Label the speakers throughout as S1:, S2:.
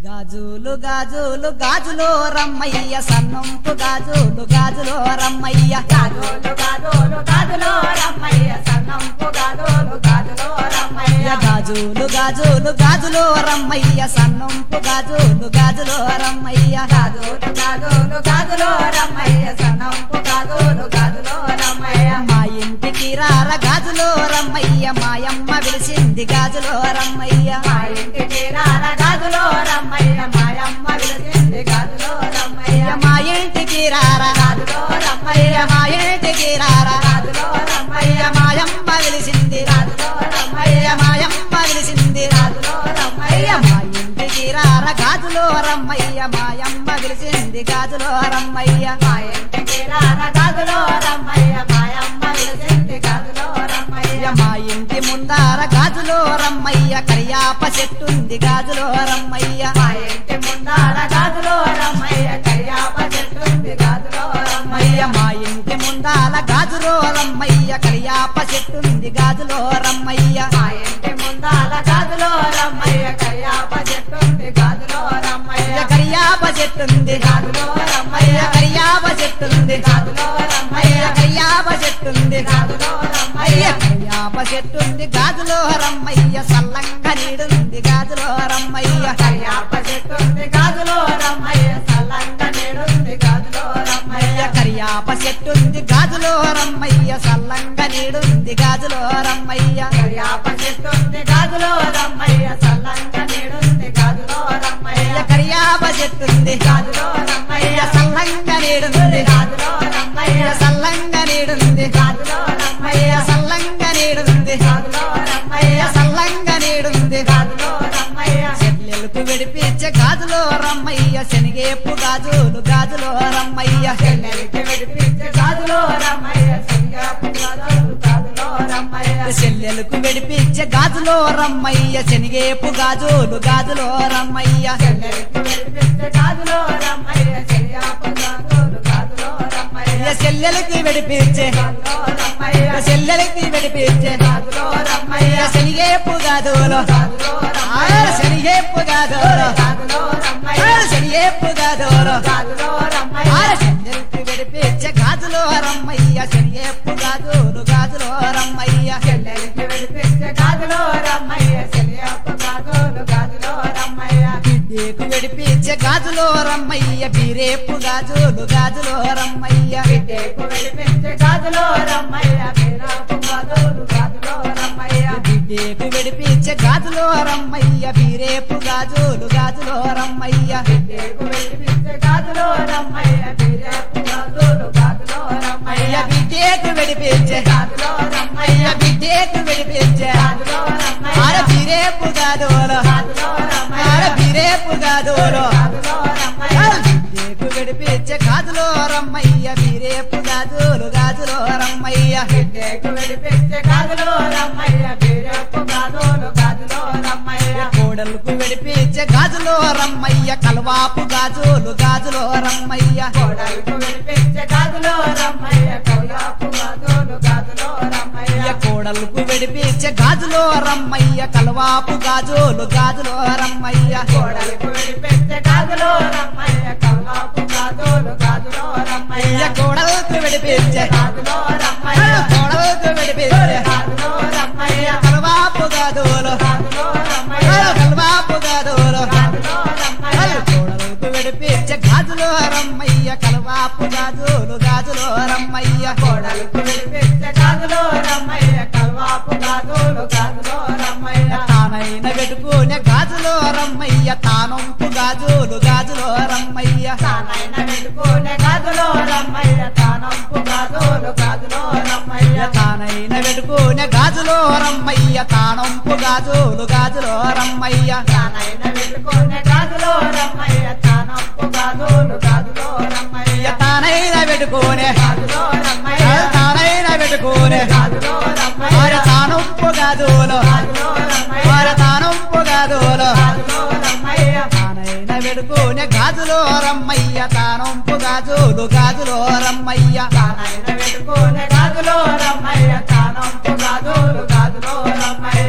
S1: గాజులు గాజులు గాజులో రమ్మయ్య సన్నంపు గాజులు గాజులో రమ్మయ్య
S2: గాజులు గాజులు గాజులో రమ్మయ్య సన్నంపు గాజులు గాజులో రమ్మయ్య
S1: గాజులు గాజులు గాజులో రమ్మయ్య సన్నంపు గాజులు గాజులో రమ్మయ్య
S2: గాజులు గాజులు గాజులో రమ్మయ్య సన్నంపు గాజులు గాజులో రమ్మయ్య
S1: మా ఇంటికి రార గాజులో రమ్మయ్య మాయమ్మ విలిసింది గాజులో రమ్మయ్య
S2: మా ఇంటికి రార గాజులో రమ్మయ్య మాయమ్మ విలిసింది గాజులో రమ్మయ్య
S1: మా ఇంటికి రార
S2: గాజులో రమ్మయ్య
S1: మా ఇంటికి రార
S2: గాజులో రమ్మయ్య
S1: మాయమ్మ విలిసింది
S2: గాజులో రమ్మయ్య
S1: మాయమ్మ విలిసింది
S2: గాజులో రమ్మయ్య
S1: మా ఇంటికి రార గాజులో రమ్మయ్య మాయమ్మ విలిసింది గాజులో రమ్మయ్య
S2: మా ఇంటికి రార గాజులో రమ్మయ్య మాయమ్మ విలిసింది గాజులో రమ్మయ్య
S1: మా ఇంటి ముందార గాజులో రమ్మయ్య కరియాప చెట్టుంది గాజులో రమ్మయ్య
S2: మా ఇంటి ముందార గాజులో రమ్మయ్య కయ్యాప చెట్టుంది గాజులో
S1: మయ్య
S2: రమ్మయ్య
S1: మా ఇంటి ముందాల గాజులో రమ్మయ్య కరియాప చెట్టుంది గాజులో రమ్మయ్య
S2: మా ఇంటి ముందాల గాజులో రమ్మయ్య కయ్యాప చెట్టుంది గాజులో రమ్మయ్య
S1: కరియాప చెట్టుంది
S2: గాజులో రమ్మయ్య
S1: కరియాప చెట్టుంది
S2: గాజులో రమ్మయ్య
S1: కరియాప చెట్టుంది
S2: గాజులో రమ్మయ్య
S1: కరియాప చెట్టుంది గాజులో రమ్మయ్య సల్లంగా నీడుంది గాజులో రమ్మయ్య
S2: కయ్యాప చెట్టుంది గాజులో రమ్మయ్య సల్లంగా నేడుంది గాజులో రమ్మయ్య
S1: కరియాప చెట్టుంది గాజులో రమ్మయ్య సల్లంగా నీడుంది గాజులో రమ్మయ్య
S2: కయ్యాప చెట్టుంది గాజులో రమ్మయ్య సల్లంగా నేడుంది గాజులో రమ్మయ్య
S1: కరియాప చెట్టుంది
S2: గాజులో రమ్మయ్య
S1: సల్లంగా నీడుంది
S2: గాజులో రమ్మయ్య
S1: సల్లంగా నీడుంది
S2: గాజులో రమ్మయ్య
S1: సల్లంగా నీడుంది
S2: గాజులో రమ్మయ్య
S1: సల్లంగా నీడుంది
S2: గాజులో రమ్మయ్య
S1: చెల్లెలకు విడిపించే గాజులో రమ్మయ్య శనిగేపు గాజులు గాజులో రమ్మయ్య
S2: చెల్లెలికి విడిపించే గాజులో రమ్మయ్య సింగాపు గాజులు గాజులో రమ్మయ్య
S1: చెల్లెలకు విడిపించే గాజులో రమ్మయ్య శనిగేపు గాజులు గాజులో రమ్మయ్య
S2: చెల్లెలికి విడిపించే గాజులో రమ్మయ్య సింగాపు గాజులు గాజులో రమ్మయ్య
S1: చెల్లెలకి విడిపించే
S2: గాజులో రమ్మయ్య
S1: చెల్లెలకి విడిపించే
S2: గాజులో రమ్మయ్య
S1: శనిగేపు గాజులు
S2: గాజులో
S1: ఆ,
S2: రమ్మయ్య
S1: శనిగేపు గాజులు
S2: గాజులో
S1: ఆ,
S2: రమ్మయ్య
S1: శనిగేపు గాజులు
S2: గాజులో
S1: ఆ,
S2: రమ్మయ్య
S1: చెల్లెలకి విడిపించే గాజులో రమ్మయ్య శనిగేపు గాజులు గాజులో రమ్మయ్య
S2: చెల్లెలికి విడిపించే గాజులో రమ్మయ్య సింగాపు గాజులు గాజులో రమ్మయ్య
S1: బిడ్డేకు విడిపించే గాజులో రమ్మయ్య బీరేపు గాజులు గాజులో రమ్మయ్య
S2: బిడ్డకు విడిపించే గాజులో రమ్మయ్య బీరాపు గాజులు గాజులో రమ్మయ్య
S1: బిడ్డేకు విడిపించే గాజులో రమ్మయ్య బీరేపు గాజులు గాజులో రమ్మయ్య
S2: బిడ్డకు విడిపించే గాజులో రమ్మయ్య బీరాపు గాజులు గాజులో రమ్మయ్య
S1: అయ్య బిడ్డేకు విడిపించే
S2: గాజులో రమ్మయ్య
S1: అయ్య బిడ్డేకు విడిపించే
S2: గాజులో రమ్మయ్య
S1: ఆడ బీరేపు గాజులు
S2: గాజులో రమ్మయ్య
S1: ఆడ బీరేపు గాజులు
S2: గాజులో రమ్మయ్య
S1: బిడ్డేకు విడిపించే గాజులో రమ్మయ్య బీరేపు గాజులు గాజులో రమ్మయ్య
S2: బిడ్డకు విడిపించే గాజులో రమ్మయ్య బీరాపు గాజులు గాజులో రమ్మయ్య
S1: కోడలకు విడిపించే గాజులో రమ్మయ్య కలవాపు గాజులు గాజులో రమ్మయ్య
S2: కోడలకు విడిపించే గాజులో రమ్మయ్య కౌయాపు గాజులు గాజులో రమ్మయ్య
S1: కోడలకు విడిపించే గాజులో రమ్మయ్య కలవాపు గాజులు గాజులో రమ్మయ్య
S2: కోడలకు విడిపించే గాజులో రమ్మయ్య కౌయాపు గాజులు గాజులో రమ్మయ్య
S1: అయ్య కోడలకు విడిపించే
S2: గాజులో రమ్మయ్య
S1: కోడలకు విడిపించే
S2: గాజులో రమ్మయ్య
S1: కలవాపు గాజులు
S2: గాజులో రమ్మయ్య
S1: కలవాపు గాజులు
S2: గాజులో రమ్మయ్య
S1: కోడలకు విడిపించే గాజులో రమ్మయ్య కలవాపు గాజులు గాజులో రమ్మయ్య
S2: కోడలకు విడిపించే గాజులో రమ్మయ్య కల్వాపు గాజులు గాజులో రమ్మయ్య
S1: తానైన పెట్టుకునే గాజులో రమ్మయ్య తానొంపు గాజులు గాజులో రమ్మయ్య
S2: తానైన పెట్టుకునే గాజులో రమ్మయ్య తానంపు గాజులు గాజులో రమ్మయ్య
S1: తానైన పెట్టుకునే గాజులో రమ్మయ్య తానొంపు గాజులు గాజులో రమ్మయ్య
S2: తానైన పెట్టుకునే గాజులో రమ్మయ్య తానంపు గాజులు గాజులో రమ్మయ్య
S1: తానైన పెట్టుకునే
S2: గాజులో రమ్మయ్య
S1: తానైన పెట్టుకునే
S2: గాజులో రమ్మయ్య
S1: వారి తానొంపు గాజులు
S2: గాజులో రమ్మయ్య
S1: వారి తానొంపు గాజులు
S2: గాజులో రమ్మయ్య
S1: తానైన పెట్టుకునే గాజులో రమ్మయ్య తానొంపు గాజులు గాజులో రమ్మయ్య
S2: తానైన పెట్టుకునే గాజులో రమ్మయ్య తానంపు గాజులు గాజులో రమ్మయ్య
S1: పైస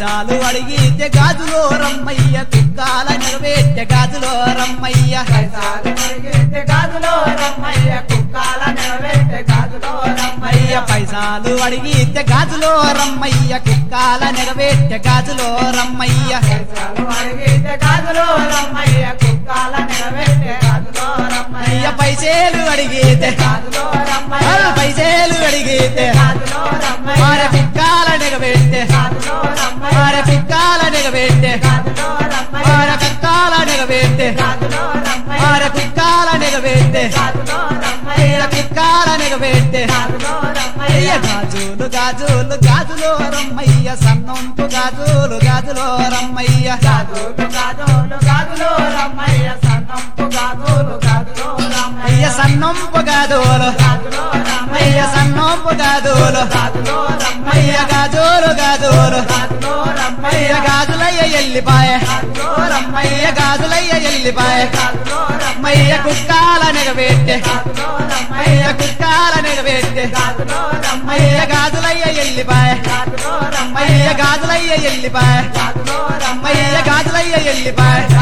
S1: పైసాలు అడిగితే గాజులో రమ్మయ్య కుక్కాల నెరవేర్చే గాజులో రమ్మయ్య
S2: పైసాలు అడిగితే గాజులో రమ్మయ్య కుక్కాల నిలబెట్టే గాజులో రమ్మయ్య
S1: అయ్య పైసాలు అడిగితే గాజులో రమ్మయ్య కుక్కాల నెరవేర్చే గాజులో రమ్మయ్య
S2: పైసాలు అడిగితే గాజులో రమ్మయ్య కుక్కాల నిలబెట్టే గాజులో రమ్మయ్య
S1: అయ్య పైసేలు అడిగితే
S2: గాజులో
S1: ఆ,
S2: రమ్మయ్య
S1: పైసేలు అడిగితే
S2: గాజులో రమ్మయ్య
S1: మారే కుక్కాల నెరవేర్చే
S2: గాజులో రమ్మయ్య
S1: మారే కుక్కాల నెరవేర్చే
S2: గాజులో రమ్మయ్య
S1: మారే కుక్కాల నెరవేర్చే
S2: గాజులో రమ్మయ్య
S1: మారే కుక్కాల నెరవేర్చే
S2: గాజులో రమ్మయ్య
S1: అయ్య కుక్కాల నెరవేర్చే
S2: గాజులో
S1: అయ్య
S2: రమ్మయ్య
S1: గాజులు గాజులు గాజులో రమ్మయ్య సన్నంపు గాజులు గాజులో రమ్మయ్య
S2: గాజులు గాజులు గాజులో రమ్మయ్య సన్నంపు గాజులు గాజులో రమ్మయ్య
S1: అయ్య సన్నంపు గాజులు
S2: గాజులో రమ్మయ్య
S1: అయ్య సన్నంపు గాజులు
S2: గాజులో రమ్మయ్య
S1: అయ్య గాజులు గాజులు
S2: గాజులో రమ్మయ్య
S1: అయ్య గాజులయ్య ఎల్లిపాయ
S2: గాజులో రమ్మయ్య
S1: అయ్య గాజులయ్య ఎల్లిపాయ
S2: గాజులో రమ్మయ్య
S1: అయ్య కుక్కాల నెగబెట్టే
S2: గాజులో రమ్మయ్య
S1: అయ్య కుక్కాల నెగబెట్టే
S2: గాజులో రమ్మయ్య
S1: అయ్య గాజులయ్య ఎల్లిపాయ
S2: గాజులో రమ్మయ్య
S1: అయ్య గాజులయ్య ఎల్లిపాయ
S2: గాజులో రమ్మయ్య
S1: అయ్య గాజులయ్య ఎల్లిపాయ